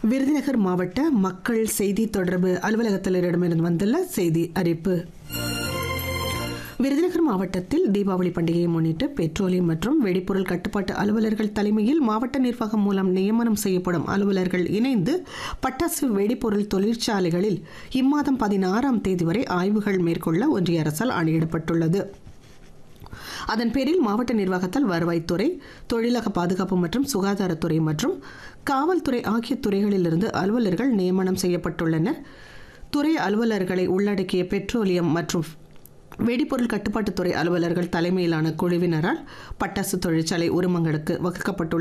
விருதுநகர் மாவட்ட மக்கள் செய்தி தொடர்பு அலுவலகத்தினரிடமிருந்து வந்துள்ள செய்தி அறிப்பு விருதுநகர் மாவட்டத்தில் தீபாவளி பண்டிகையை முன்னிட்டு பெட்ரோலியம் மற்றும் வெடிபொருள் கட்டுப்பாட்டு அலுவலர்கள் தலைமையில் மாவட்ட நிர்வாகம் மூலம் நியமனம் செய்யப்படும் அலுவலர்கள் இணைந்து பட்டாசு வெடிபொருள் தொழிற்சாலைகளில் இம்மாதம் பதினாறாம் தேதி வரை ஆய்வுகள் மேற்கொள்ள ஒன்றிய அரசால் ஆணையிடப்பட்டுள்ளது அதன் பேரில் மாவட்ட நிர்வாகத்தால் வருவாய்த்துறை தொழிலக பாதுகாப்பு மற்றும் சுகாதாரத்துறை மற்றும் காவல்துறை ஆகிய துறைகளிலிருந்து அலுவலர்கள் நியமனம் செய்யப்பட்டுள்ளனர் துறை அலுவலர்களை உள்ளடக்கிய பெட்ரோலியம் மற்றும் வெடிபொருள் கட்டுப்பாட்டுத்துறை அலுவலர்கள் தலைமையிலான குழுவினரால் பட்டாசு தொழிற்சாலை உரிமங்களுக்கு வகுக்கப்பட்டுள்ள